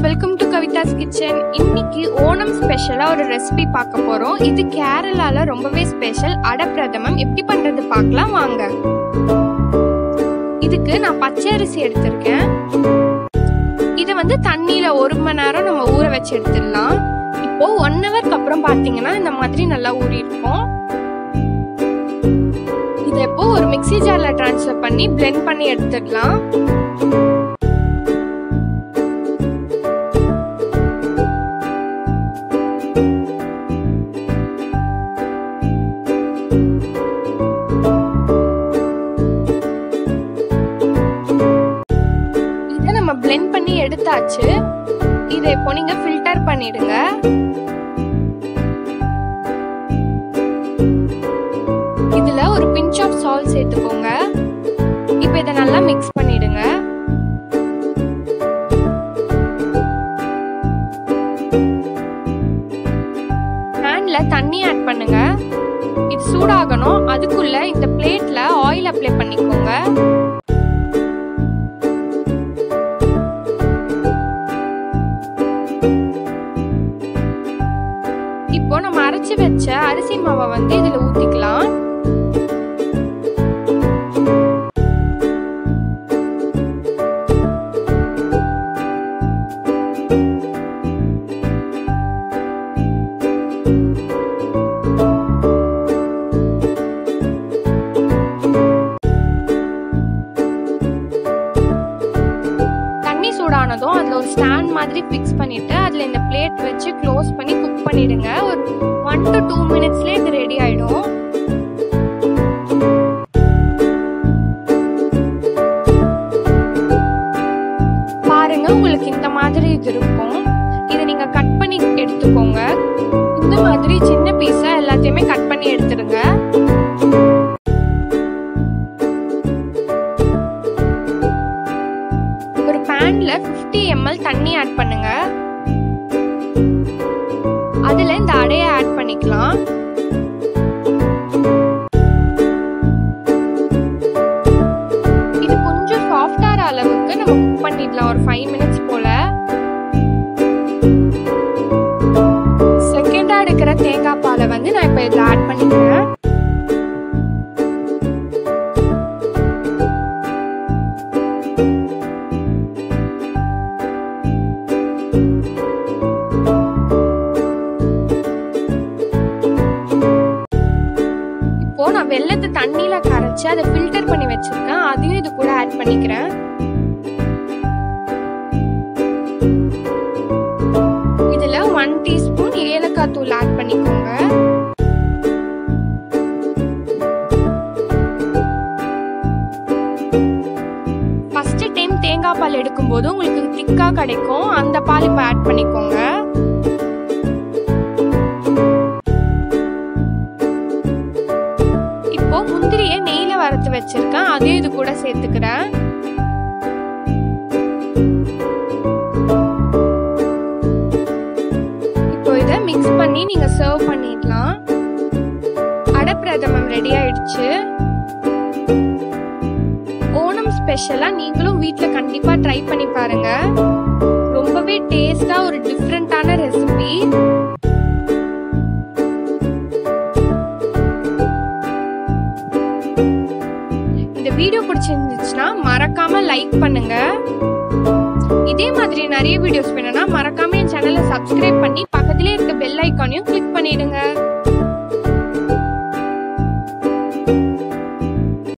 welcome to கவிதாஸ் kitchen இன்னைக்கு ஓணம் ஸ்பெஷலாக ஒரு ரெசிபி பார்க்க போகிறோம் இது கேரளால ரொம்பவே ஸ்பெஷல் அடப்பிரதமம் எப்படி பண்ணுறது பார்க்கலாம் வாங்க இதுக்கு நான் பச்சை அரிசி எடுத்திருக்கேன் இதை வந்து தண்ணியில் ஒரு மணி நேரம் நம்ம ஊற வச்சு எடுத்துடலாம் இப்போ ஒன் ஹவருக்கு அப்புறம் பார்த்தீங்கன்னா இந்த மாதிரி நல்லா ஊறி இருக்கும் இதை இப்போ ஒரு மிக்சி ஜாரில் ட்ரான்ஸ்ஃபர் பண்ணி பிளெண்ட் பண்ணி எடுத்துடலாம் இதை நம்ம பிளெண்ட் பண்ணி எடுத்தாச்சு இதை இப்போ நீங்க ஃபில்டர் பண்ணிடுங்க இதுல ஒரு பிஞ்ச் ஆஃப் சால்ட் சேர்த்துக்கோங்க இப்போ இதை நல்லா மிக்ஸ் பண்ணிடுங்க ஹேண்ட்ல தண்ணி ஆட் பண்ணுங்க இது சூடாகணும் அதுக்குள்ள இந்த பிளேட்ல ஆயில் அப்ளை பண்ணிக்கோங்க இப்போ நம்ம அரைச்சு வச்ச அரிசி மாவை வந்து இதுல ஊத்திக்கலாம் தண்ணி சூடானதும் அதுல ஒரு ஸ்டாண்ட் மாதிரி ஃபிக்ஸ் பண்ணிட்டு அதுல இந்த பிளேட் வச்சு க்ளோஸ் பண்ணி குக் பண்ணிடுங்க ஒரு ஒன் டு டூ மினிட்ஸ்ல இது ரெடி ஆயிடும் பாருங்க உங்களுக்கு இந்த மாதிரி இது இருக்கும் இதை நீங்க கட் பண்ணி எடுத்துக்கோங்க இந்த மாதிரி சின்ன பீஸா எல்லாத்தையுமே கட் பண்ணி எடுத்துடுங்க ஒரு பேன்ல 50 எம்எல் தண்ணி ஆட் பண்ணுங்க அதுல இந்த அடைய ஆட் பண்ணிக்கலாம் இது கொஞ்சம் சாஃப்டார அளவுக்கு நம்ம குக் பண்ணிடலாம் ஒரு ஃபைவ் மினிட்ஸ் போல செகண்டா எடுக்கிற தேங்காய் பாலை வந்து நான் இப்போ இதில் ஆட் பண்ணிக்கிறேன் இப்போ நான் வெள்ளத்தை தண்ணியில கரைச்சு அதை ஃபில்டர் பண்ணி வச்சிருக்கேன் அதையும் இது கூட ஆட் பண்ணிக்கிறேன் இதுல ஒன் டீஸ்பூன் ஏலக்காய் தூள் ஆட் பண்ணிக்கோங்க ஃபர்ஸ்ட் டைம் தேங்காய் பால் எடுக்கும்போது உங்களுக்கு திக்கா கிடைக்கும் அந்த பால் இப்போ ஆட் பண்ணிக்கோங்க இப்போ முந்திரிய நெய்ல வறுத்து வச்சிருக்கேன் அதையும் இது கூட சேர்த்துக்கிறேன் இப்போ இதை மிக்ஸ் பண்ணி நீங்க சர்வ் பண்ணிடலாம் அடப்பிரதமம் ரெடி ஆயிடுச்சு ஓணம் ஸ்பெஷலா நீங்களும் வீட்ல கண்டிப்பா ட்ரை பண்ணி பாருங்க ரொம்பவே டேஸ்டா ஒரு டிஃப்ரெண்டான ரெசிபி இந்த வீடியோ பிடிச்சிருந்துச்சுன்னா மறக்காம லைக் பண்ணுங்க இதே மாதிரி நிறைய வீடியோஸ் வேணும்னா மறக்காம என் சேனலை சப்ஸ்கிரைப் பண்ணி பக்கத்திலே இருக்க பெல் ஐக்கானையும் கிளிக் பண்ணிடுங்க